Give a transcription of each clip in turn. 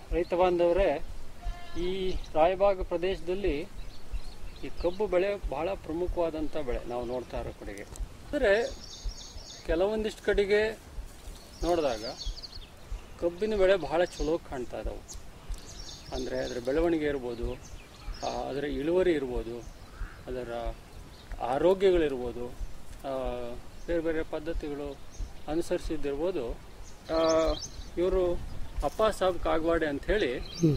ರೈತ ಬಾಂಧವರೇ ಈ ರಾಯಬಾಗ ಪ್ರದೇಶದಲ್ಲಿ ಈ ಕಬ್ಬು ಬೆಳೆ ಬಹಳ ಪ್ರಮುಖವಾದಂಥ ಬೆಳೆ ನಾವು ನೋಡ್ತಾ ಇರೋ ಕಡೆಗೆ ಅಂದರೆ ಕೆಲವೊಂದಿಷ್ಟು ಕಡೆಗೆ ನೋಡಿದಾಗ ಕಬ್ಬಿನ ಬೆಳೆ ಬಹಳ ಚಲೋ ಕಾಣ್ತಾ ಇದಾವೆ ಅಂದರೆ ಅದರ ಬೆಳವಣಿಗೆ ಇರ್ಬೋದು ಆ, ಅದರ ಇಳುವರಿ ಇರ್ಬೋದು ಅದರ ಆರೋಗ್ಯಗಳಿರ್ಬೋದು ಆ, ಬೇರೆ ಬೇರೆ ಪದ್ಧತಿಗಳು ಅನುಸರಿಸಿದ್ದಿರ್ಬೋದು ಇವರು ಅಪ್ಪ ಸಾಬ್ ಕಾಗವಾಡೆ ಅಂಥೇಳಿ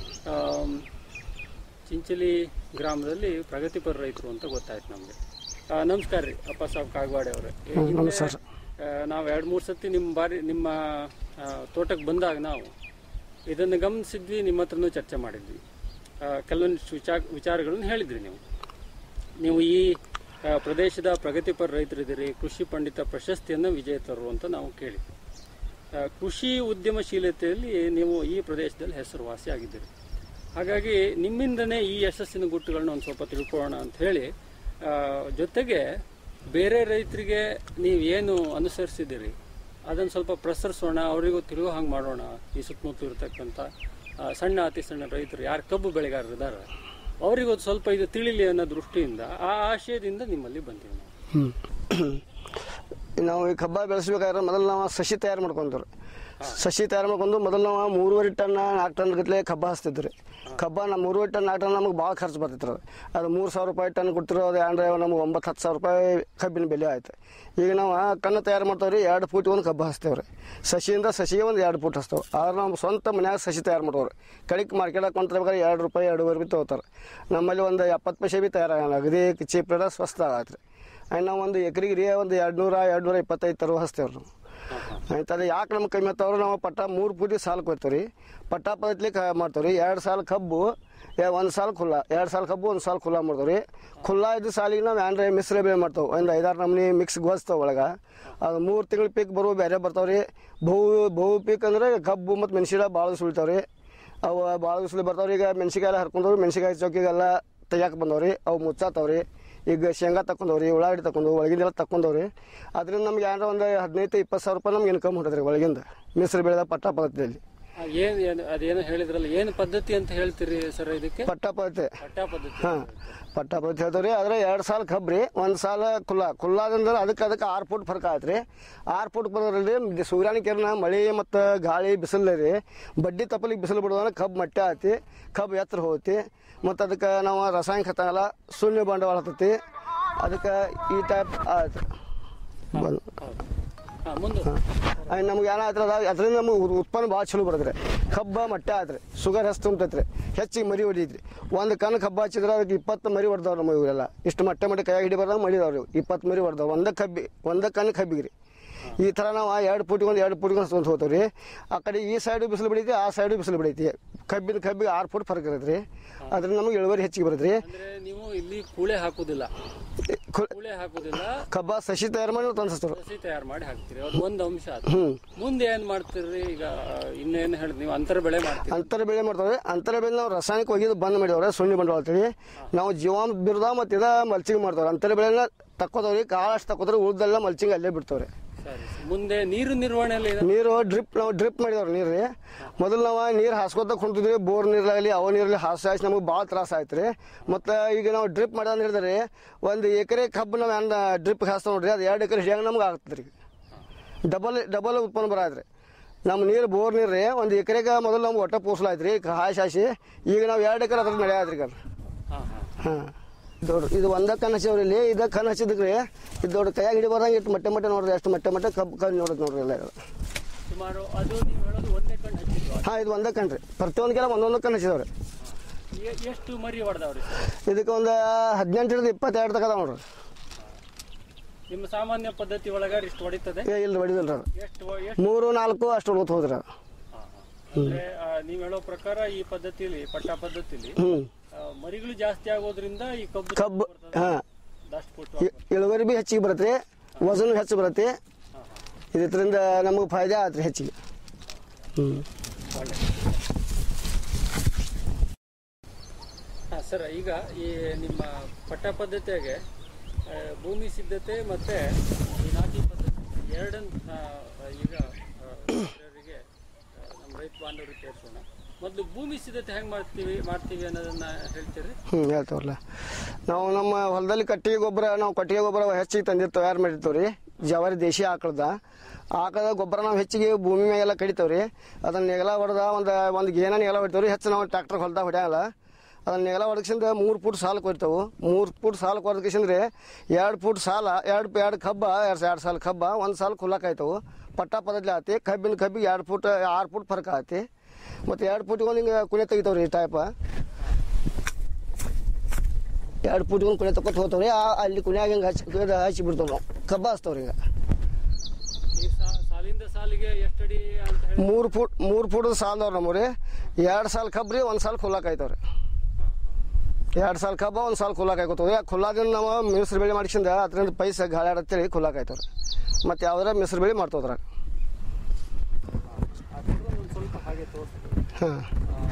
ಚಿಂಚಲಿ ಗ್ರಾಮದಲ್ಲಿ ಪ್ರಗತಿಪರ ರೈತರು ಅಂತ ಗೊತ್ತಾಯ್ತು ನಮಗೆ ನಮಸ್ಕಾರ ರೀ ಅಪ್ಪ ಸಾಬ್ ಕಾಗವಾಡೆ ಅವರೇ ನಮಸ್ಕಾರ. ನಾವು ಎರಡು ಮೂರು ಸತಿ ನಿಮ್ಮ ಬಾರಿ ನಿಮ್ಮ ಆ, ತೋಟಕ್ಕೆ ಬಂದಾಗ ನಾವು ಇದನ್ನು ಗಮನಿಸಿದ್ವಿ ನಿಮ್ಮ ಹತ್ರನೂ ಚರ್ಚೆ ಮಾಡಿದ್ವಿ ಆ, ಕೆಲವೊಂದಿಷ್ಟು ವಿಚಾರ ವಿಚಾರಗಳನ್ನು ಹೇಳಿದ್ರಿ ನೀವು ನೀವು ಈ ಆ, ಪ್ರದೇಶದ ಪ್ರಗತಿಪರ ರೈತರಿದ್ದೀರಿ ಕೃಷಿ ಪಂಡಿತ ಪ್ರಶಸ್ತಿಯನ್ನು ವಿಜೇತರು ಅಂತ ನಾವು ಕೇಳಿದ್ವಿ ಆ, ಕೃಷಿ ಉದ್ಯಮಶೀಲತೆಯಲ್ಲಿ ನೀವು ಈ ಪ್ರದೇಶದಲ್ಲಿ ಹೆಸರುವಾಸಿ ಆಗಿದ್ದೀರಿ ಹಾಗಾಗಿ ನಿಮ್ಮಿಂದನೇ ಈ ಯಶಸ್ಸಿನ ಗುಟ್ಟುಗಳನ್ನ ಒಂದು ಸ್ವಲ್ಪ ತಿಳ್ಕೊಳ್ಳೋಣ ಅಂತ ಹೇಳಿ ಆ, ಜೊತೆಗೆ ಬೇರೆ ರೈತರಿಗೆ ನೀವು ಏನು ಅನುಸರಿಸಿದ್ದೀರಿ ಅದನ್ನು ಸ್ವಲ್ಪ ಪ್ರಸರಿಸೋಣ ಅವರಿಗೂ ತಿಳುವ ಹಂಗೆ ಮಾಡೋಣ ಈ ಸುತ್ತಮುತ್ತ ಇರತಕ್ಕಂಥ ಆ, ಸಣ್ಣ ಅತಿ ಸಣ್ಣ ರೈತರು ಯಾರು ಕಬ್ಬು ಬೆಳೆಗಾರರು ಇದ್ದಾರೆ ಅವರಿಗೂ ಒಂದು ಸ್ವಲ್ಪ ಇದು ತಿಳಿಲಿ ಅನ್ನೋ ದೃಷ್ಟಿಯಿಂದ ಆ ಆಶಯದಿಂದ ನಿಮ್ಮಲ್ಲಿ ಬಂದೀವಿ ನಾವು ಹ್ಮ್. ನಾವು ಈ ಕಬ್ಬ ಬೆಳೆಸ್ಬೇಕಾದ್ರೆ ಮೊದಲು ನಾವು ಸಸಿ ತಯಾರು ಮಾಡ್ಕೊಂತೀವಿ ಸಸಿ ತಯಾರು ಮಾಡ್ಕೊಂಡು ಮೊದಲು ನಾವು ಮೂರುವರೆ ಟನ್ ನಾಲ್ಕು ಟನ್ ಗಟ್ಲೆ ಕಬ್ಬ ಹಚ್ತಿದ್ವಿ ಕಬ್ಬ ನಮ್ಮ ಮೂರುವರೆ ಟನ್ ನಾಲ್ಕು ಟನ್ ನಮಗೆ ಭಾಳ ಖರ್ಚು ಬರ್ತಿತ್ತು ಅದು ಅದು ಮೂರು ಸಾವಿರ ರೂಪಾಯಿ ಟನ್ ಕೊಡ್ತಿರೋ ಅದು ಅಂದ್ರೆ ನಮ್ಗೆ ಒಂಬತ್ತು ಹತ್ತು ಸಾವಿರ ರೂಪಾಯಿ ಕಬ್ಬಿನ ಬೆಲೆ ಆಯ್ತು ಈಗ ನಾವು ಕಣ್ಣು ತಯಾರು ಮಾಡ್ತಾವೆ ರೀ ಎರಡು ಫೂಟ್ ಒಂದು ಕಬ್ಬ ಹಚ್ತೇವೆ ರೀ ಸಸಿಯಿಂದ ಸಸಿಗೆ ಒಂದು ಎರಡು ಫೂಟ್ ಹಚ್ತೇವೆ ಆದ್ರೆ ನಾವು ಸ್ವಂತ ಮನ್ಯಾಗ ಸಸಿ ತಯಾರು ಮಾಡ್ತೇವೆ ಕಡಿಕ್ ಮಾರ್ಕೆಟಾಗ ಕೊಂಡ್ಬೇಕಾದ್ರೆ ಎರಡು ರೂಪಾಯಿ ಎರಡೂವರೆ ಬಿ ತೊಗೋತಾರೆ ನಮ್ಮಲ್ಲಿ ಒಂದು ಎಪ್ಪತ್ತು ಪೈಸೆ ಬಿ ತಯಾರಾಗಲ್ಲ ಅಗದಿ ಚೀಪ್ ರೇಟ ಸ್ವಸ್ಥ ಆಗತ್ತೆ ರೀ ಆಯ್ತು ನಾವು ಒಂದು ಎಕರೆಗೆ ರೀ ಒಂದು ಎರಡು ನೂರ ಎರಡು ನೂರ ಇಪ್ಪತ್ತೈದು ತರುವ ಹಚ್ತೇವೆ ನಾವು ಆಯ್ತು ಅದು ಯಾಕೆ ನಮ್ಗೆ ಕಮ್ಮಿ ಆಗ್ತಾವ್ರೆ ನಾವು ಪಟ್ಟ ಮೂರು ಪೂಟಿ ಸಾಲು ಕೊಯ್ತೇವೆ ರೀ ಪಟ್ಟ ಪದ್ಧತಿ ಕ ಮಾಡ್ತೇವೆ ರೀ ಎರಡು ಸಾಲು ಕಬ್ಬು ಒಂದು ಸಾಲು ಖುಲ್ಲ ಎರಡು ಸಾಲು ಕಬ್ಬು ಒಂದು ಸಾಲು ಖುಲ್ಲ ಮಾಡ್ತೇವೆ ರೀ ಖುಲ್ಲ ಇದ್ದ ಸಾಲಿಗೆ ನಾವು ಏನ್ರೆ ಮಿಶ್ರ ಬೆಳೆ ಮಾಡ್ತೇವೆ ಒಂದು ಐದಾರು ನಮ್ನಿ ಮಿಕ್ಸ್ ಗೋಸ್ತೇವೆ ಒಳಗೆ ಅದು ಮೂರು ತಿಂಗಳು ಪೀಕ್ ಬರುವ ಬೇರೆ ಬರ್ತಾವೆ ರೀ ಬಹು ಬಹು ಪೀಕ್ ಅಂದ್ರೆ ಕಬ್ಬು ಮತ್ತು ಮೆಣಸಿನ ಭಾಳ ಸುಳಿತಾವೆ ರೀ ಅವು ಭಾಳ ಬಿಸಿಲು ಬರ್ತಾವ್ರಿ ಈಗ ಮೆಣಸಿಕಾಯಿ ಎಲ್ಲ ಹರ್ಕೊಂಡವ್ರಿ ಮೆಣಸಿಕಾಯಿ ಚೌಕಿಗೆಲ್ಲ ತೆಗಿಯಾಕೆ ಬಂದವ್ರಿ ಅವು ಮುಚ್ಚಾತವ್ರಿ ಈಗ ಶೇಂಗಾ ತಕೊಂಡವ್ರಿ ಉಳ್ಳಾಗಡ್ಡಿ ತಕೊಂಡು ಒಳಗಿಂದೆಲ್ಲ ತಕೊಂಡವ್ರಿ ಅದರಿಂದ ನಮ್ಗೆ ಏನಾರ ಒಂದು ಹದಿನೈದು ಇಪ್ಪತ್ತು ಸಾವಿರ ರೂಪಾಯಿ ನಮ್ಗೆ ಇನ್ಕಮ್ ಹೊಂಟದ್ರಿ ಒಳಗಿಂದ ಮಿಶ್ರ ಬೆಳೆದ ಪಟ್ಟ ಪದ್ಧತಿಯಲ್ಲಿ ಆ, ಏನ್ ಏನು ಅದೇನು ಹೇಳಿದ್ರಲ್ಲ ಏನು ಪದ್ಧತಿ ಅಂತ ಹೇಳ್ತೀರಿ ಸರ್ ಇದಕ್ಕೆ ಪಟ್ಟ ಪದ್ಧತಿ ಪಟ್ಟ ಪದ್ಧತಿ ಹಾಂ ಪಟ್ಟ ಪದ್ಧತಿ ಹೇಳ್ತಾವ್ರಿ ಆದ್ರೆ ಎರಡು ಸಾಲ ಕಬ್ರಿ ಒಂದು ಸಾಲ ಕುಲ್ಲ ಕುಲ್ಲಾದಂದ್ರೆ ಅದಕ್ಕೆ ಅದಕ್ಕೆ ಆರು ಫುಟ್ ಫರ್ಕ ಆಯ್ತು ರೀ ಆರು ಫುಟ್ ಬರೋದ್ರಲ್ಲಿ ಸೂರ್ಯನ ಕಿರಣ ಮಳೆ ಮತ್ತು ಗಾಳಿ ಬಿಸಿಲು ರೀ ಬಡ್ಡಿ ತಪ್ಪಲಿಗೆ ಬಿಸಿಲು ಬಿಡೋದ್ರೆ ಕಬ್ಬು ಮಟ್ಟೆ ಆಯ್ತಿ ಕಬ್ಬು ಎತ್ತರ ಹೋಗ್ತಿ ಮತ್ತು ಅದಕ್ಕೆ ನಾವು ರಾಸಾಯನಿಕ ಖತ ಎಲ್ಲ ಶೂನ್ಯ ಬಂಡವಾಳ ಹತ್ತತಿ ಅದಕ್ಕೆ ಈ ಟೈಪ್ ಆಯ್ತು ಬಂದು ಹೌದು ಹಾಂ ಮುಂದೆ ಆಯ್ತು ನಮ್ಗೆ ಏನಾಯ್ತು ಅದ ಅದರಿಂದ ನಮಗೆ ಉತ್ಪನ್ನ ಭಾಳ ಚಲೋ ಬರ್ತದ್ರಿ ಕಬ್ಬ ಮಟ್ಟ ಆಯ್ತು ಶುಗರ್ ಹೆಚ್ಚು ತುಂಬತೈತ್ರಿ ಹೆಚ್ಚಿಗೆ ಮರಿ ಹೊಡಿದ್ರಿ ಒಂದು ಕಣ್ಣು ಕಬ್ಬ ಹಚ್ಚಿದ್ರೆ ಅದಕ್ಕೆ ಇಪ್ಪತ್ತು ಮರಿ ಹೊಡೆದವ್ರು ನಮ್ಮ ಇವರೆಲ್ಲ ಇಷ್ಟು ಮಟ್ಟೆ ಮಟ್ಟೆ ಕೈ ಹಿಡಿಬಾರ್ದಾಗ ಮಡಿದವ್ರು ಇಪ್ಪತ್ತು ಮರಿ ಹೊಡೆದವ್ರು ಒಂದೇ ಕಬ್ಬಿ ಒಂದೇ ಕಣ್ಣು ಕಬ್ಬಿಗೆ ರೀ ಈ ಥರ ನಾವು ಎರಡು ಫುಟಿಗೆ ಒಂದು ಎರಡು ಫುಟಿಗೆ ಒಂದು ಹೋಗ್ತೇವೆ ರೀ ಆ ಕಡೆ ಈ ಸೈಡು ಬಿಸಿಲು ಬಿಡೈತಿ ಆ ಸೈಡು ಬಿಸಿಲು ಬಿಡೈತಿ ಕಬ್ಬಿನ ಕಬ್ಬಿಗೆ ಆರು ಫುಟ್ ಫರ್ಕ್ ಇರುತ್ತೆ ರೀ ಅದ್ರಿಂದ ನಮಗೆ ಇಳುವರಿ ಹೆಚ್ಚಿಗೆ ಬರುತ್ತೆ ರೀ ಅಂದ್ರೆ ನೀವು ಇಲ್ಲಿ ಕೂಳೆ ಹಾಕುದಿಲ್ಲ ಕು- ಕೂಳೆ ಹಾಕುದಿಲ್ಲ ಕಬ್ಬ ಸಸಿ ತಯಾರು ಮಾಡಿ ತಂದಿಸ್ತಾರೆ ಸಸಿ ತಯಾರು ಮಾಡಿ ಹಾಕ್ತೀರಿ ಅದು ಒಂದು ಅಂಶ ಆಯ್ತು ಹ್ಞೂ ಮುಂದೆ ಏನ್ ಮಾಡ್ತೀರಿ ಈಗ ಇನ್ನೇನು ಹೇಳಿದ್ ನೀವು ಅಂತರ ಬೆಳೆ ಮಾಡ್ತೀರಿ ಅಂತರ ಬೆಳೆ ಮಾಡ್ತಾವೆ ಅಂತರ ಬೆಳೆ ನಾವು ರಾಸಾಯನಿಕ ಒಗೆದು ಬಂದ್ ಮಾಡಿದವ್ರೆ ಸುಣ್ಣಿ ಬಂಡವಾಳ ಅಂತೇಳಿ ನಾವು ಜೀವಾಂಶ ಬಿರುದ ಮತ್ತು ಇದ ಮಲ್ಚಿಂಗ್ ಮಾಡ್ತಾವ್ರೆ ಅಂತರ ಬೆಳೆನ ತಕ್ಕೋದವ್ರಿ ಕಾಳಷ್ಟು ತಕ್ಕೋದ್ರೆ ಉಳ್ದೆಲ್ಲ ಮಲ್ಚಿಂಗ್ ಅಲ್ಲೇ ಬಿಡ್ತಾವ್ರಿ ಸರಿ ಮುಂದೆ ನೀರು ನಿರ್ವಹಣೆಯಲ್ಲಿ ಏನು? ನೀರು ಡ್ರಿಪ್ ನಾವು ಡ್ರಿಪ್ ಮಾಡಿದವ್ರಿ ನೀರು ರೀ ಮೊದಲು ನಾವು ನೀರು ಹಾಸ್ಕೊತ ಕುಂತಿದ್ವಿ ಬೋರ್ ನೀರಾಗಲಿ ಅವ ನೀರಲ್ಲಿ ಹಾಸಿ ಹಾಸಿ ನಮಗೆ ಭಾಳ ತ್ರಾಸ ಆಯ್ತು ರೀ ಮತ್ತು ಈಗ ನಾವು ಡ್ರಿಪ್ ಮಾಡೋದು ಹೇಳಿದ್ರೆ ಒಂದು ಎಕರೆ ಕಬ್ಬು ನಾವು ಏನು ಡ್ರಿಪ್ ಹಾಸ್ತಾವ ನೋಡ್ರಿ ಅದು ಎರಡು ಎಕರೆ ಹೆಂಗೆ ನಮ್ಗೆ ಆಗ್ತದೆ ರೀ ಡಬಲ್ ಡಬಲ್ ಉತ್ಪನ್ನ ಬರಾದ್ರಿ ನಮ್ಮ ನೀರು ಬೋರ್ ನೀರು ರೀ ಒಂದು ಎಕರೆಗೆ ಮೊದಲು ನಮ್ಗೆ ಒಟ್ಟ ಪೋಸ್ಲಾಯ್ತು ರೀ ಹಾಸಿ ಹಾಸಿ ಈಗ ನಾವು ಎರಡು ಎಕರೆ ಅದ್ರ ನಡೆಯಾದ್ರಿ ಈಗ ಹಾ ಹಾ ಹಾಂ ದೊಡ್ಡ ಇದು ಒಂದ ಕಣ್ಣು ಹಚ್ಚಿವ್ರಿ ಇಲ್ಲಿ ಇದ ಕಣ್ಣು ಹಚ್ಚಿದ್ರಿ ಇದು ದೊಡ್ಡ ಕೈಯಾಗ ಹಿಡಿಬಾರ್ದಂಗೆ ಇಟ್ಟು ಮಟ್ಟೆ ಮಟ್ಟೆ ನೋಡ್ರಿ ಅಷ್ಟು ಮಟ್ಟೆ ಮಟ್ಟೆ ಕಬ್ಬು ಕಣ್ಣು ನೋಡೋದು ನೋಡ್ರಿ ಎಲ್ಲ ಇದು ಸುಮಾರು ಅದು ನೀವು ಹೇಳೋದು ಒಂದೇ ಕಣ್ಣು ಹಚ್ಚಿದ್ವಾ ಹಾಂ ಇದು ಒಂದೇ ಕಣ್ರಿ ಪ್ರತಿಯೊಂದಕ್ಕೆಲ್ಲ ಒಂದೊಂದು ಕಣ್ಣು ಹಚ್ಚಿದವ್ರಿ ಎ- ಎಷ್ಟು ಮರಿ ಹೊಡೆದವ್ರಿ ಇದಕ್ಕೆ ಒಂದು ಹದಿನೆಂಟರಿಂದ ಇಪ್ಪತ್ತೆರಡು ತಗದ ನೋಡ್ರಿ ನಿಮ್ಮ ಸಾಮಾನ್ಯ ಪದ್ಧತಿ ಒಳಗ ಇಷ್ಟು ಹೊಡಿತದೆ ಏ ಇಲ್ಲ ಹೊಡಿದಿಲ್ಲ ಅದು ಎಷ್ಟು ವ- ಎಷ್ಟು ಮೂರು ನಾಲ್ಕು ಅಷ್ಟು ಹೊಡ್ಕೊತ ಹೋದ್ರಿ ಅದು ಹಾ, ಹಾ. ಅಂದ್ರೆ ಆ, ನೀವ್ ಹೇಳೋ ಪ್ರಕಾರ ಈ ಪದ್ಧತಿಲಿ ಪಟ್ಟ ಪದ್ಧತಿಲಿ ಹ್ಞೂ ಆ, ಮರಿಗಳು ಜಾಸ್ತಿ ಆಗೋದ್ರಿಂದ ಈ ಕಬ್ಬು ಕಬ್ಬು ಹಾಂ ದಷ್ಟು ಕೊಟ್ಟು ಇಳುವರಿ ಭೀ ಹೆಚ್ಚಿಗೆ ಬರುತ್ತೆ ವಜನ್ ಹೆಚ್ಚು ಬರುತ್ತೆ ಇದರಿಂದ ನಮಗೆ ಫಾಯ್ದೆ ಆತ್ರಿ ಹೆಚ್ಚಿಗೆ ಹ್ಞೂ ಒಳ್ಳೆ ಹಾಂ ಸರ್ ಈಗ ಈ ನಿಮ್ಮ ಪಟ್ಟ ಪದ್ಧತಿಯಾಗೆ ಆ, ಭೂಮಿ ಸಿದ್ಧತೆ ಮತ್ತೆ ಈ ನಾಟಿ ಪದ್ಧತಿ ಎರಡನ್ನ ಆ, ಈಗ ಆ, ರೈತರಿಗೆ ಆ, ನಮ್ಮ ರೈತ ಬಾಂಧವರಿಗೆ ತೋರಿಸೋಣ ಮೊದಲು ಭೂಮಿ ಸಿದ್ಧತೆ ಹೆಂಗ್ ಮಾಡ್ತೀವಿ ಮಾಡ್ತೀವಿ ಅನ್ನೋದನ್ನ ಹೇಳ್ತೀರಿ ಹ್ಞೂ ಹೇಳ್ತಾವಲ್ಲ ನಾವು ನಮ್ಮ ಹೊಲದಲ್ಲಿ ಕಟ್ಟಿಗೆ ಗೊಬ್ಬರ ನಾವು ಕಟ್ಟಿಗೆ ಗೊಬ್ಬರ ಹೆಚ್ಚಿಗೆ ತಂದಿರ್ತೀವಿ ತಯಾರು ಮಾಡಿರ್ತೀವಿ ರೀ ಜವಾರಿ ದೇಶಿ ಆಕಳದ ಆಕಳದ ಗೊಬ್ಬರ ನಾವು ಹೆಚ್ಚಿಗೆ ಭೂಮಿ ಮ್ಯಾಗೆಲ್ಲ ಕಡಿತೇವೆ ರೀ ಅದನ್ನ ನೆಗಲ ಹೊಡೆದ ಒಂದು ಒಂದು ಗೇನ ನೆಗಲ ಹೊಡಿತೇವೆ ರೀ ಹೆಚ್ಚು ನಾವು ಟ್ರ್ಯಾಕ್ಟರ್ ಹೊಲ್ದಾಗ ಹೊಡ್ಯಾಗಲ್ಲ ಅದನ್ನ ನೆಗಲ ಹೊಡಕ್ಸಿಂದ ಮೂರು ಫುಟ್ ಸಾಲು ಕೊಡ್ತಾವೆ ಮೂರು ಫುಟ್ ಸಾಲು ಕೊಡ್ಕಿಸಿಂದ್ರೆ ಎರಡು ಫುಟ್ ಸಾಲ ಎರಡು ಎರಡು ಕಬ್ಬ ಎರಡು ಎರಡು ಸಾಲ ಕಬ್ಬ ಒಂದು ಸಾಲ ಕುಲ್ಲಕ್ಕಾಯ್ತವು ಪಟ್ಟ ಪದ್ಧತಿ ಆತಿ ಕಬ್ಬಿನ ಕಬ್ಬಿಗೆ ಎರಡು ಫುಟ್ ಆರು ಫುಟ್ ಫರ್ಕ್ ಆತಿ ಮತ್ತು ಎರಡು ಫುಟ್ಗೆ ಒಂದು ಹಿಂಗೆ ಕುಣೆ ತೆಗಿತಾವ್ರಿ ಈ ಟೈಪ ಎರಡು ಫುಟ್ಗೆ ಒಂದು ಕುಣೆ ತಕೊತ ಹೋಗ್ತಾವ್ರಿ ಆ ಅಲ್ಲಿ ಕುಣ್ಯಾಗ ಹಿಂಗೆ ಹಚ್ಚಿ ಕುಯ್ದು ಹಚ್ಚಿ ಬಿಡ್ತಾವೆ ನಾವು ಕಬ್ಬ ಹಚ್ತಾವ್ರಿ ಈಗ ಈ ಸಾ- ಸಾಲಿಂದ ಸಾಲಿಗೆ ಎಷ್ಟಡಿ ಅಂತ ಹೇಳಿ ಮೂರು ಫುಟ್ ಮೂರು ಫುಟ್ ಸಾಲದವ್ರು ನಮ್ಮವ್ರಿ ಎರಡು ಸಾಲ ಕಬ್ರಿ ಒಂದು ಸಾಲ ಕುಲ್ಲಾಕಾಯ್ತವ್ರಿ ಎರಡು ಸಾಲ ಕಬ್ಬ ಒಂದು ಸಾಲ ಕುಲ್ಲಾಕಾಯ್ಕೋತವ್ರಿ ಆ ಕುಲ್ಲಾದಿಂದ ನಾವು ಮಿಶ್ರ ಬೆಳೆ ಮಾಡಿಸಿಂದ ಅದರಿಂದ ಪೈಸೆ ಗಾಳಿ ಆಡತ್ತೇಳಿ ಕುಲ್ಲಾಕಾಯ್ತವ್ರಿ ಮತ್ತು ಯಾವ್ದಾರ ಮಿಶ್ರ ಬೆಳೆ ಮಾಡ್ತೋದ್ರಾಗ ಅದನ್ನ ಒಂದು ಸ್ವಲ್ಪ ಹಾಗೆ ತೋರಿಸ್ತೀವಿ ಹಾಂ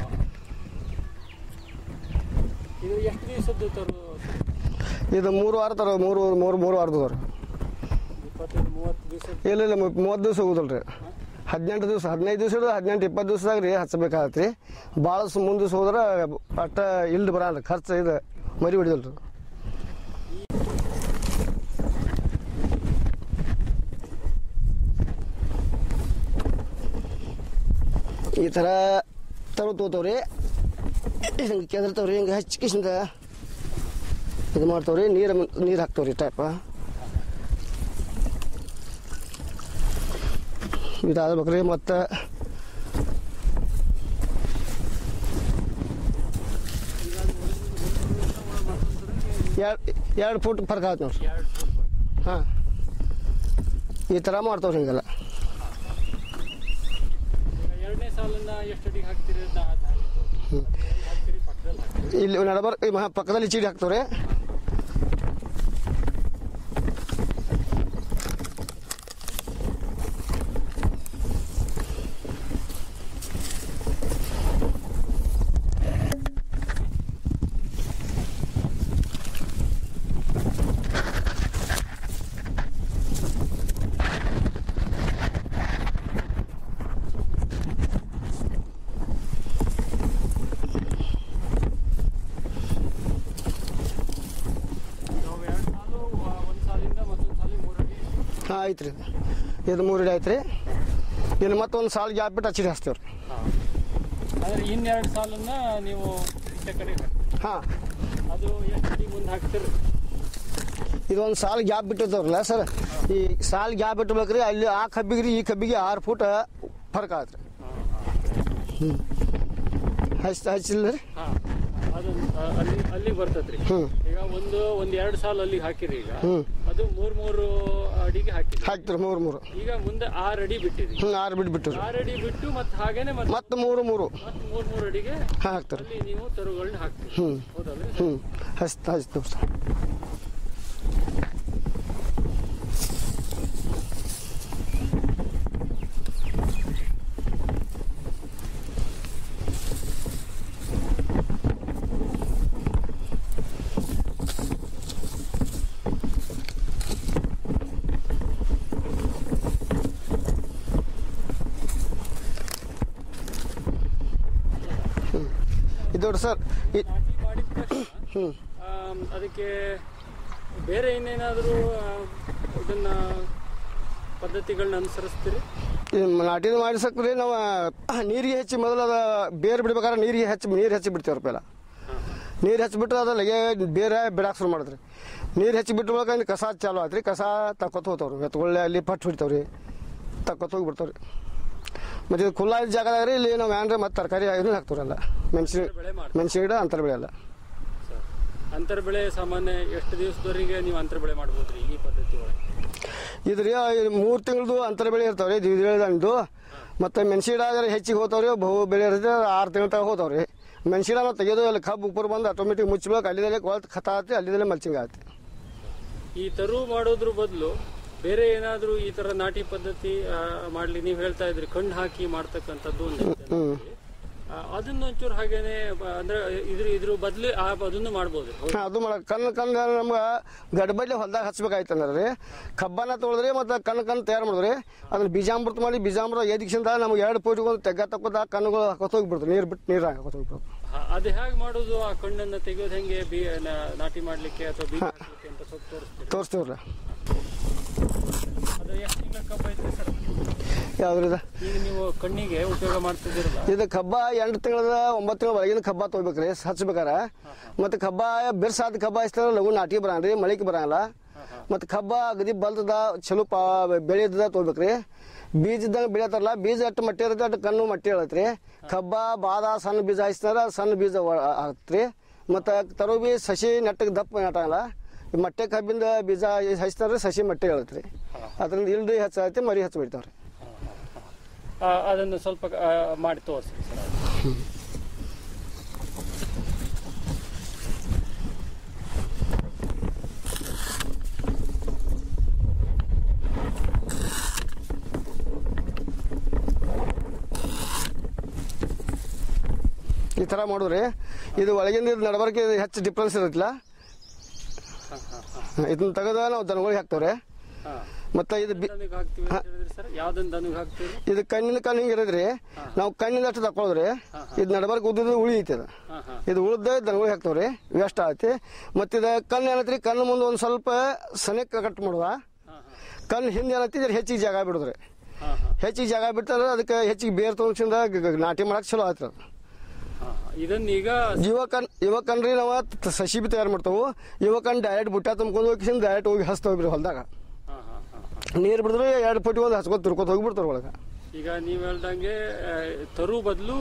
ಇದು ಎಷ್ಟು ದಿವಸದ್ದು ತರು ಇದು ಮೂರು ವಾರ ತರ ಮೂರು ಮೂರು ಮೂರು ವಾರದವ್ರಿ ಇಪ್ಪತ್ತೈದು ಮೂವತ್ತು ದಿವಸ ಇಲ್ಲ ಇಲ್ಲ ಮು- ಮೂವತ್ತು ದಿವಸ ಹೋಗುದಲ್ಲ ರೀ ಹದಿನೆಂಟು ದಿವಸ ಹದಿನೈದು ದಿವಸ ಹಿಡಿದು ಹದಿನೆಂಟು ಇಪ್ಪತ್ತು ದಿವಸದಾಗ ರೀ ಹಚ್ಚಬೇಕಾಗತ್ತೆ ರೀ ಭಾಳ ಮುಂದೆ ದಿವಸ ಹೋದ್ರೆ ಅಟ್ಟ ಇಲ್ದು ಬರಲ್ಲ ಖರ್ಚು ಇದು ಮರಿ ಹೊಡಿದಲ್ಲ ರೀ ಈ ಥರ ತರು ತೋತಾವ್ರಿ ಹಿಂಗೆ ಕೆದರ್ತಾವ್ರಿ ಹಿಂಗೆ ಹಚ್ಕಿಸಿಂದ ಇದು ಮಾಡ್ತಾವ್ರಿ ನೀರು ನೀರು ಹಾಕ್ತಾವ್ರಿ ಟೈಪ ಇದಾದ ಬೇಕ್ರಿ ಮತ್ತು ಎರಡು ಎರಡು ಫುಟ್ ಫರ್ಕ್ ಆಗತ್ತೆ ನೋಡ್ರಿ ಎರಡು ಸ್ವಲ್ಪ ಹಾಂ ಈ ಥರ ಮಾಡ್ತಾವ್ರಿ ಹಿಂಗೆಲ್ಲ ಈಗ ಎರಡನೇ ಸಾಲನ್ನ ಎಷ್ಟು ಅಡಿಗೆ ಹಾಕ್ತೀರಿ ಅಂತ ಅದ್ ಹಾಕ್ತೀವಿ. ಎಲ್ಲಿ ಹಾಕ್ತೀರಿ ಪಕ್ಕದಲ್ಲಿ ಹಾಕ್ತೀರಿ ಇಲ್ಲಿ ನಡಬರ್ ಈ ಮಹಾ ಪಕ್ಕದಲ್ಲಿ ಚೀಡಿ ಹಾಕ್ತಾವ್ರಿ ನಾವು ಎರಡು ಸಾಲು ಆ, ಒಂದು ಸಾಲಿಂದ ಮತ್ತೊಂದು ಸಾಲಿಗೆ ಮೂರು ಅಡಿ ಹಾಂ ಐತೆ ರೀ ಇದು ಮೂರು ಇಡಿ ಐತೆ ರೀ ಇನ್ನು ಮತ್ತೊಂದು ಸಾಲು ಗ್ಯಾಪ್ ಬಿಟ್ಟು ಹಚ್ಚಿಡಿ ಹಚ್ತೇವ್ರಿ ಹಾಂ ಆದರೆ ಇನ್ನೆರಡು ಸಾಲನ್ನ ನೀವು ಈಚೆ ಕಡೆ ಹಾಕ್ತೀರಿ ಹಾಂ ಅದು ಎಷ್ಟು ಅಡಿ ಮುಂದೆ ಹಾಕ್ತೀರಿ ಇದೊಂದು ಸಾಲು ಗ್ಯಾಪ್ ಬಿಟ್ಟಿರ್ತಾವ್ರಲ್ಲ ಸರ್ ಈ ಸಾಲು ಗ್ಯಾಪ್ ಬಿಟ್ಟಬೇಕ್ರಿ ಅಲ್ಲಿ ಆ ಕಬ್ಬಿಗೆ ರೀ ಈ ಕಬ್ಬಿಗೆ ಆರು ಫುಟ್ ಫರ್ಕ್ ಆಗತ್ತೆ ರೀ ಹಚ್ಚ ಹಚ್ಚಿಲ್ಲ ರೀ ಹಾಂ ಅದು ಆ, ಅಲ್ಲಿ ಅಲ್ಲಿಗೆ ಬರ್ತದ್ರಿ ಹ್ಞೂ ಈಗ ಒಂದು ಒಂದು ಎರಡು ಸಾಲು ಅಲ್ಲಿಗೆ ಹಾಕಿರಿ ಈಗ ಹ್ಮ್. ಅದು ಮೂರು ಮೂರು ಅಡಿಗೆ ಹಾಕಿರಿ ಹಾಕ್ತಿರಿ ಮೂರು ಮೂರು ಈಗ ಮುಂದೆ ಆರು ಅಡಿ ಬಿಟ್ಟಿರಿ ಹ್ಞೂ ಆರು ಬಿಟ್ಟು ಬಿಟ್ಟು ರೀ ಆರು ಅಡಿ ಬಿಟ್ಟು ಮತ್ತೆ ಹಾಗೇನೆ ಮತ್ತೆ ಮತ್ತು ಮೂರು ಮೂರು ಮತ್ತೆ ಮೂರು ಮೂರು ಅಡಿಗೆ ಹಾಂ ಹಾಕ್ತಾರೆ ಅಲ್ಲಿ ನೀವು ತರುಗಳನ್ನ ಹಾಕ್ತೀರಿ ಹ್ಞೂ ಹೌದಲ್ರಿ ಹ್ಞೂ ಹಚ್ತ ಹಚ್ತೇವೆ ಸರ್ ಇದು ನೋಡಿ ಸರ್ ಈ ನಾಟಿ ಮಾಡಿದ ತಕ್ಷಣ ಹ್ಞೂ ಆಮ್, ಅದಕ್ಕೆ ಬೇರೆ ಇನ್ನೇನಾದರೂ ಇದನ್ನ ಪದ್ಧತಿಗಳನ್ನ ಅನುಸರಿಸ್ತೀರಿ ಈ ನಾಟಿನ ಮಾಡಿಸಕ್ರಿ ನಾವು ನೀರಿಗೆ ಹೆಚ್ಚಿ ಮೊದಲು ಅದ ಬೇರೆ ಬಿಡ್ಬೇಕಾದ್ರೆ ನೀರಿಗೆ ಹೆಚ್ಚಿ ನೀರು ಹೆಚ್ಚಿ ಬಿಡ್ತೇವ್ರಿ ಪೆಲ್ಲ ಹಾಂ ನೀರು ಹೆಚ್ಚಿ ಬಿಟ್ಟು ಅದು ಲಗೆ ಬೇರೆ ಬಿಡಾಕ್ ಶುರು ಮಾಡಿದ್ರಿ ನೀರು ಹೆಚ್ಚಿ ಬಿಟ್ಟು ಬಳಕ ಕಸ ಚಾಲು ಆಯ್ತು ರೀ ಕಸ ತಕ್ಕೊತ ಹೋಗ್ತಾವ್ರಿ ಎತ್ಕೊಳ್ಳೆ ಅಲ್ಲಿ ಪಟ್ಟು ಹೊಡಿತಾವ್ರಿ ತಕ್ಕೊತ ಹೋಗಿ ಬಿಡ್ತಾವ್ರಿ ಮತ್ತು ಇದು ಖುಲ್ಲಾ ಇದ್ದ ಜಾಗದಾಗ ರೀ ಇಲ್ಲಿ ನಾವು ಏನ್ರಿ ಮತ್ತೆ ತರಕಾರಿ ಇದನ್ನ ಹಾಕ್ತಾವ್ರಲ್ಲ ಮೆಣಸಿನ ಬೆಳೆ ಮಾಡ್ತೀವಿ ಮೆಣಸಿನ ಗಿಡ ಅಂತರ ಬೆಳೆ ಅಲ್ಲ ಸರ್ ಅಂತರ ಬೆಳೆ ಸಾಮಾನ್ಯ ಎಷ್ಟು ದಿವಸದವರೆಗೆ ನೀವು ಅಂತರ ಬೆಳೆ ಮಾಡ್ಬೋದ್ರಿ ಈ ಪದ್ಧತಿ ಒಳಗೆ ಇದು ರೀ ಮೂರು ತಿಂಗಳದು ಅಂತರ ಬೆಳೆ ಇರ್ತಾವ್ರಿ ದ್ವಿದಳದಂದು ಮತ್ತು ಮೆಣಸಿನ ಗಿಡ ಆದ್ರೆ ಹೆಚ್ಚಿಗೆ ಹೋಗ್ತಾವ್ರಿ ಬಹು ಬೆಳೆ ಇರುತ್ತೆ ಆರು ತಿಂಗಳ ತಗ ಹೋಗ್ತಾವ್ರಿ ಮೆಣಸಿನ ಗಿಡ ನಾವು ತೆಗೆಯೋದು ಅಲ್ಲಿ ಕಬ್ಬು ಉಪ್ಪರ್ ಬಂದು ಆಟೋಮೆಟಿಕ್ ಮುಚ್ಚಬೇಕು ಅಲ್ಲಿದಲ್ಲೇ ಕೊಳತು ಖತ ಆತಿ ಅಲ್ಲಿದಲ್ಲೇ ಮಲ್ಚಿಂಗ್ ಆಗುತ್ತೆ ಈ ತರು ಮಾಡೋದ್ರ ಬದಲು ಬೇರೆ ಏನಾದರೂ ಈ ತರ ನಾಟಿ ಪದ್ಧತಿ ಆ, ಮಾಡ್ಲಿ ನೀವು ಹೇಳ್ತಾ ಇದ್ರಿ ಕಣ್ಣು ಹಾಕಿ ಮಾಡ್ತಕ್ಕಂಥದ್ದು ಒಂದು ಐತೆ ಹ್ಞೂ ನಮ್ಮಲ್ಲಿ. ಆ, ಅದನ್ನ ಒಂಚೂರು ಹಾಗೇನೆ ಬ- ಅಂದ್ರೆ ಇದ್ರ ಇದ್ರ ಬದ್ಲು ಆ ಅದನ್ನು ಮಾಡ್ಬೋದು ಹಾ, ಅದು ಮಾಡ ಕಣ್ಣು ಕಣ್ಣು ನಮ್ಗೆ ಗಡ್ಬಡ್ಲಿ ಹೊಲ್ದಾಗ ಹಚ್ಬೇಕಾಯ್ತು ಅಂದ್ರೆ ರೀ ಕಬ್ಬನ ತೊಳೆದ್ರಿ ಮತ್ತು ಕಣ್ಣು ಕಣ್ಣು ತಯಾರು ಮಾಡಿದ್ರಿ ಅದನ್ನ ಬೀಜಾಮೃತ ಮಾಡಿ ಬೀಜಾಮೃತ ಎದಿಕ್ಷಿಂದ ನಮ್ಗೆ ಎರಡು ಪೋಟಿಗೆ ಒಂದು ತೆಗ್ಗ ತಕ್ಕೋದ ಕಣ್ಣುಗಳು ಹಾಕೋತ ಹೋಗ್ಬಿಡ್ತು ನೀರು ಬಿಟ್ಟು ನೀರು ಹಾಕೋತ ಹೋಗ್ಬಿಡ್ತು ಹ, ಅದು ಹೇಗೆ ಮಾಡೋದು ಆ ಕಣ್ಣನ್ನ ತೆಗೆಯೋದು ಹೆಂಗೆ ಬೀ ನ- ನಾಟಿ ಮಾಡ್ಲಿಕ್ಕೆ ಅಥವಾ ಬೀಜ ಹಾಕ್ಲಿಕ್ಕೆ ಅಂತ ಸ್ವಲ್ಪ ತೋರಿಸ್ತೀರಿ ತೋರಿಸ್ತೀವ್ರಿ ಅದು ಎಷ್ಟು ತಿಂಗಳ ಕಬ್ಬ ಐತ್ರಿ ಸರ್ ಯಾವ್ದ್ರಿದ ಈಗ ನೀವು ಕಣ್ಣಿಗೆ ಉಪಯೋಗ ಮಾಡ್ತಿದ್ದೀರಲ್ಲ ಇದು ಕಬ್ಬ ಎಂಟು ತಿಂಗಳದ ಒಂಬತ್ತು ತಿಂಗಳ ಒಳಗಿನ ಕಬ್ಬ ತೊಗೋಬೇಕ್ರಿ ಹಚ್ಬೇಕಾರ ಮತ್ತು ಕಬ್ಬ ಬಿರ್ಸಾದ ಕಬ್ಬ ಹಚ್ತಾರ ಲಘು ನಾಟಿ ಬರಂಗ್ರಿ ಮಳಿಗೆ ಬರಂಗಿಲ್ಲ ಮತ್ತು ಕಬ್ಬ ಅಗದಿ ಬಲ್ತದ ಚಲೋ ಪಾ ಬೆಳೆದ ತೊಗೋಬೇಕ್ರಿ ಬೀಜದಂಗೆ ಬೆಳೆತಾರಲ್ಲ ಬೀಜ ಎಷ್ಟು ಮಟ್ಟಿ ಇರುತ್ತೆ ಅಷ್ಟು ಕಣ್ಣು ಮಟ್ಟಿ ಹೇಳತ್ರಿ ಕಬ್ಬ ಬಾದ ಸಣ್ಣ ಬೀಜ ಹಚ್ತಾರ ಸಣ್ಣ ಬೀಜ ಹಾಕ್ತ್ರಿ ಮತ್ತು ತರೋ ಬಿ ಸಸಿ ನೆಟ್ಟಗೆ ದಪ್ಪ ನೆಟ್ಟಂಗಿಲ್ಲ ಈ ಮಟ್ಟೆ ಕಬ್ಬಿಂದ ಬೀಜ ಹಚ್ತಾರ ಸಸಿ ಮಟ್ಟಿ ಹೇಳತ್ರಿ ಅದರಿಂದ ಇಲ್ರಿ ಹೆಚ್ಚೈತಿ ಮರಿ ಹಚ್ಚಿ ಬಿಡ್ತಾವ್ರಿ ಆ, ಅದನ್ನು ಸ್ವಲ್ಪ ಆ, ಮಾಡಿ ತೋರಿಸಿ ಸರ್ ಅದು. ಈ ಥರ ಮಾಡಿದ್ರಿ ಇದು ಒಳಗಿಂದ ಇದು ನಡಬರ್ಕೆ ಹೆಚ್ಚು ಡಿಫ್ರೆನ್ಸ್ ಇರುತ್ತಲ್ಲ ಹ, ಹ, ಹ. ಇದನ್ನ ತೆಗೆದ ನಾವು ದನಗಳಿಗೆ ಹಾಕ್ತೇವ್ರಿ ಹ. ಮತ್ತು ಇದು ಬಿ ದನಗ್ ಹಾಕ್ತಿವಿ ಅಂತ ಹೇಳಿದ್ರಿ ಸರ್ ಯಾವ್ದನ್ನ ದನಗ್ ಹಾಕ್ತೀವಿ ಇದು ಕಣ್ಣಿನ ಕಣ್ಣು ಹಿಂಗೆ ಇರೋದ್ರಿ ನಾವು ಕಣ್ಣಿಂದ ಅಷ್ಟು ತಕೊಳ್ಳೋದ್ರಿ ಇದು ನಡಬರ್ಕೆ ಉದ್ದಿದ್ದು ಉಳಿ ಐತಿ ಅದು ಹಾ ಹಾ ಇದು ಉಳ್ದ ದನಗಳಿಗೆ ಹಾಕ್ತೇವ್ರಿ ವೇಸ್ಟ್ ಆಗತ್ತೆ ಮತ್ತು ಇದು ಕಣ್ಣು ಏನೈತ್ರಿ ಕಣ್ಣು ಮುಂದೆ ಒಂದು ಸ್ವಲ್ಪ ಸನಿಕ ಕಟ್ ಮಾಡುವ ಹಾ ಹಾ ಕಣ್ಣು ಹಿಂದೆ ಏನೈತಿ ಇದ್ರ ಹೆಚ್ಚಿಗೆ ಜಾಗ ಬಿಡುದ್ರಿ ಹಾ ಹಾ ಹೆಚ್ಚಿಗೆ ಜಾಗ ಬಿಡ್ತಾರೆ ಅದಕ್ಕೆ ಹೆಚ್ಚಿಗೆ ಬೇರ್ ತೊಗೊಂಡ್ಸಿಂದ ನಾಟಿ ಮಾಡಕ್ಕೆ ಚಲೋ ಆಯ್ತು ಅದು ಹಾ, ಇದನ್ನ ಈಗ ಯುವಕನ್ ಯುವಕನ್ರಿ ನಾವು ತ- ಸಸಿ ಬಿ ತಯಾರು ಮಾಡ್ತಾವು ಯುವಕನ್ ಡೈರೆಕ್ಟ್ ಬುಟ್ಟ ತುಂಬ್ಕೊಂಡು ಹೋಗಿ ಡೈರೆಕ್ಟ್ ಹೋಗಿ ಹಚ್ತಾವ್ರಿ ಹೊಲ್ದಾಗ ಹಾ ಹಾ ಹಾ ಹಾ. ನೀರು ಬಿಡಿದ್ರೆ ಎರಡು ಪಟ್ಟಿ ಒಂದು ಹಚ್ಕೊತ ತಿರ್ಕೊತ ಹೋಗ್ಬಿಡ್ತಾರ ಒಳಗೆ ಈಗ ನೀವ್ ಹೇಳ್ದಂಗೆ ಆ, ತರು ಬದಲು